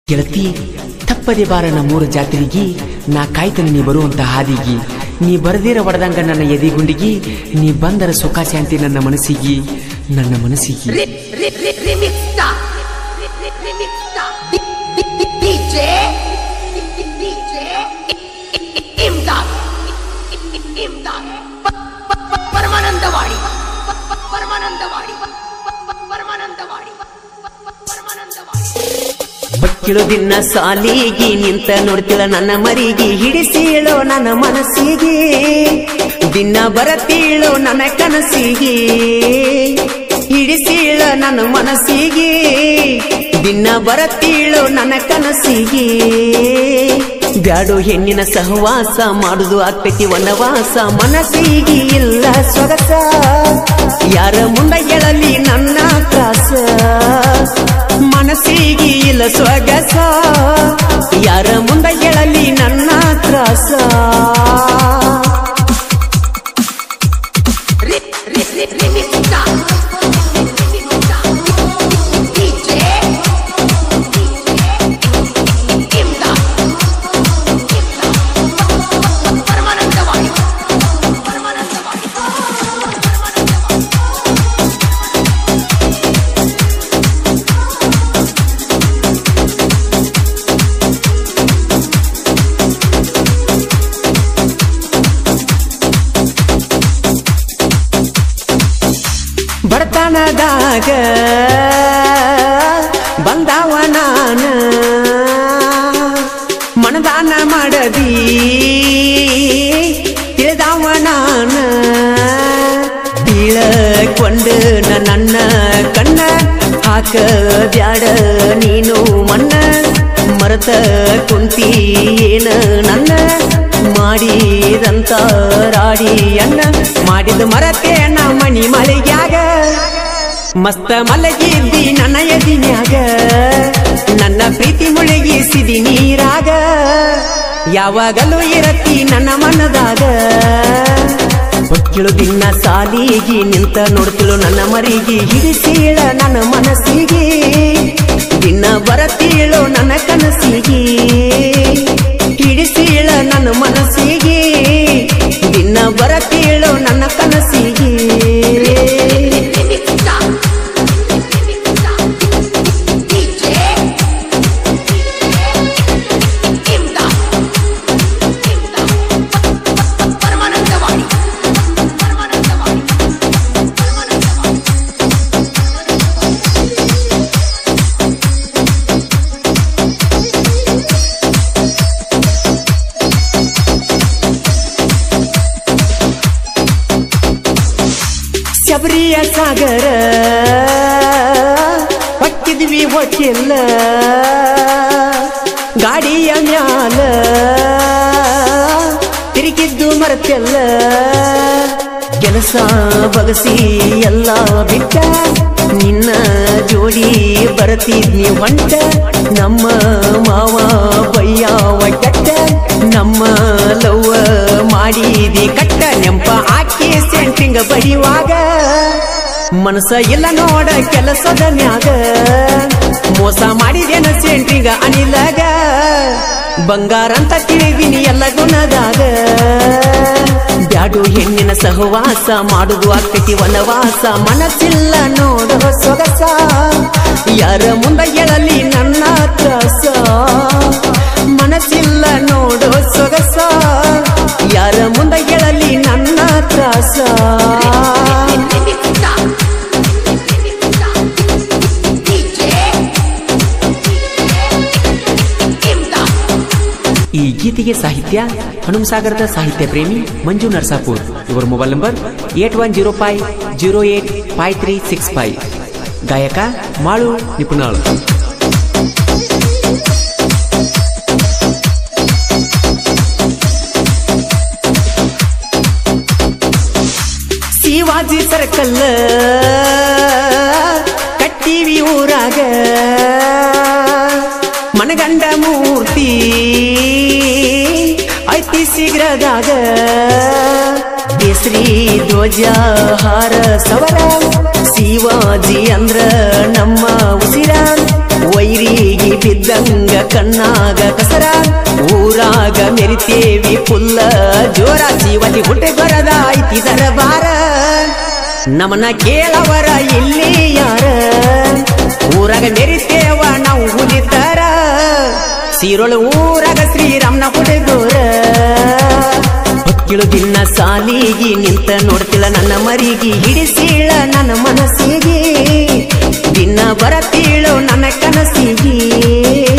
ಗೆಳತಿ ತಪ್ಪದೆ ಬಾರ ನಮ್ಮೂರ ಜಾತ್ರೆಗಿ ನಾ ಕಾಯ್ತನ ನೀ ಬರುವಂತ ಹಾದಿಗಿ ನೀ ಬರದಿರ ಒಡದಂಗ ನನ್ನ ಎದಿಗುಂಡಿಗಿ ನೀ ಬಂದರ ಸುಖ ಶಾಂತಿ ನನ್ನ ಮನಸ್ಸಿಗಿ ನನ್ನ ಮನಸ್ಸಿಗಿ Remixta. Remixta. DJ. DJ. ಇಮ್ದಾದ್ ಇಮ್ದಾದ್ Paramanandawadi Paramanandawadi Paramanandawadi Paramanandawadi ಬಕ್ಕಿಳು ದಿನ ಸಾಲಿಗಿ ನಿಂತ ನೋಡ್ತಿಳ ನನ್ನ ಮರಿಗೆ ಹಿಡಿಸೀಳೋ ನನ್ನ ಮನಸ್ಸಿಗೆ ದಿನ ಬರತೀಳೋ ನನ್ನ ಕನಸಿಗೆ ಹಿಡಿಸೀಳ ನನ್ನ ಮನಸ್ಸಿಗೆ ದಿನ ಬರತೀಳೋ ನನ್ನ ಕನಸಿಗೆ ಬ್ಯಾಡೋ ಹೆಣ್ಣಿನ ಸಹವಾಸ ಮಾಡುದು ಆಗ್ತೈತಿ ವನವಾಸ ಮನಸ್ಸಿಗೆ ಇಲ್ಲ ಸೊಗಸ ಯಾರ ಮುಂದ ಹೇಳಲಿ ನನ್ನ ತ್ರಾಸ ಮನಸ್ಸಿಗೆ ಇಲ್ಲ ಸೊಗಸ ಯಾರ ಮುಂದ ಹೇಳಲಿ ನನ್ನ ತ್ರಾಸ Remixta. DJ. ಇಮ್ದಾದ್ ಪರಮಾನಂದವಾಡಿ ಪರಮಾನಂದವಾಡಿ ಬಡತನದಾಗ ಬಂದವ ನಾನ ಮನದಾನ ಮಾಡದಿ ತಿಳಿದವ ನಾನ ಬೀಳಕೊಂಡು ನನ್ನ ಕಣ್ಣ ಹಾಕ ಬ್ಯಾಡ ನೀನು ಮಣ್ಣ ಮರತ ಕುಂತಿ ಏನ ನನ್ನ ಮಾಡಿದಂತ ರಾಡಿ ಅಣ್ಣ ಮಾಡಿದ ಮರತೆ ನಾ ಮಣಿ ಮಳೆಗ್ಯಾಗ ಮಸ್ತ ಮಲಗಿದ್ದಿ ನನ್ನ ಎದಿನ್ಯಾಗ ನನ್ನ ಪ್ರೀತಿ ಮುಳುಗಿಸಿದಿ ನೀರಾಗ ಯಾವಾಗಲೂ ಇರತಿ ನನ್ನ ಮನದಾಗ ಬಕ್ಕಿಳು ದಿನ ಸಾಲಿಗಿ ನಿಂತ ನೋಡ್ತಿಳು ನನ್ನ ಮರಿಗೆ ಹಿಡಿಸೀಳ ನನ್ನ ಮನಸ್ಸಿಗೆ ದಿನ ಬರತೀಳು ನನ್ನ ಕನಸಿಗೆ ಹಿಡಿಸೀಳ ನನ್ನ ಮನಸ್ಸಿಗೆ ದಿನ ಬರತೀಳು ನನ್ನ ಕನಸಿಗೆ Remixta. DJ. ಇಮ್ದಾದ್ ಪರಮಾನಂದವಾಡಿ ಪರಮಾನಂದವಾಡಿ ಪರಮಾನಂದವಾಡಿ ಶಬರಿಯ ಸಾಗರ ಹೊಕ್ಕಿದ್ವಿ ಹೊಕ್ಕಿಲ್ಲ ಗಾಡಿಯ ಮ್ಯಾಲ ತಿರುಗಿದ್ದು ಮರತೆಲ್ಲ ಕೆಲಸ ಬಗಸಿ ಎಲ್ಲ ಬಿಟ್ಟ ನಿನ್ನ ಜೋಡಿ ಬರತಿದ್ನಿ ಹೊಂಟ ನಮ್ಮ ಮಾವ ಬಯ್ಯಾವ ಕೆಟ್ಟ ನಮ್ಮ ಲವ್ವ ಮಾಡಿದಿ ಕಟ್ಟ ನೆಂಪ ಹಾಕಿ ಸೆಂಟಿಂಗ ಬಡಿಯುವಾಗ ಮನಸ ಇಲ್ಲ ನೋಡ ಕೆಲಸದ ಮ್ಯಾಗ ಮೋಸ ಮಾಡಿದೇನ ಸೆಂಟ್ರಿಂಗ ಅನಿಲಗ ಬಂಗಾರ ಅಂತ ತಿಳಿದಿನಿ ಎಲ್ಲ ಗುಣದಾಗ ಬ್ಯಾಡು ಹೆಣ್ಣಿನ ಸಹವಾಸ ಮಾಡುದು ಆಗ್ತೈತಿ ವನವಾಸ ಮನಸ್ಸಿಲ್ಲ ನೋಡೋ ಸೊಗಸ ಯಾರ ಮುಂದ ಹೇಳಲಿ ನನ್ನ ತ್ರಾಸ ಮನಸ್ಸಿಲ್ಲ ನೋಡೋ ಸೊಗಸ ಯಾರ ಮುಂದ ಹೇಳಲಿ ನನ್ನ ತ್ರಾಸ Remixta. DJ. ಇಮ್ದಾದ್ ಈ ಗೀತೆಗೆ ಸಾಹಿತ್ಯ ಹನುಮಸಾಗರದ ಸಾಹಿತ್ಯ ಪ್ರೇಮಿ ಮಂಜು ನರ್ಸಾಪುರ್ ಇವರ mobile number eight one zero five zero eight five three six five ಗಾಯಕ ಮಾಳು ನಿಪುಣಾಳು ಶಿವಾಜಿ ಸರ್ಕಲ್ ಕಟ್ಟಿವಿ ಊರಾಗ ಮನಗಂಡ ಮೂರ್ತಿ ಐತಿ ಶೀಘ್ರದಾಗ ಕೇಸರಿ ಧ್ವಜ ಹಾರ ಸವರ ಶಿವಾಜಿ ಅಂದ್ರ ನಮ್ಮ ಉಸಿರ ವೈರಿಗೆ ಹುಡುಗಿ ಬಿದ್ದಂಗ ಕಣ್ಣಾಗ ಕಸರ ಊರಾಗ ಮೆರಿತೇವಿ ಫುಲ್ಲ ಜೋರ ಶಿವತಿ ಹುಟ್ಟೆಗೊರದ ಐತಿ ದರಬಾರ ನಮನ ಕೇಳವರ ಇಲ್ಲಿ ಯಾರ ಊರಾಗ ಮೆರಿತೇವ ನಾವು ಹುಲಿತರ ಸೀರೊಳ ಊರಾಗ ಶ್ರೀರಾಮ್ನ ಹುಡುಗೋರ ಹೊಕ್ಕಿಳು ದಿನ ಸಾಲಿಗಿ ನಿಂತ ನೋಡ್ತಿಲ್ಲ ನನ್ನ ಮರಿಗಿ ಹಿಡಿಸೀಳ ನನ್ನ ಮನಸ್ಸಿಗೆ ದಿನ ಬರತೀಳು ನನ್ನ ಕನಸಿಗೆ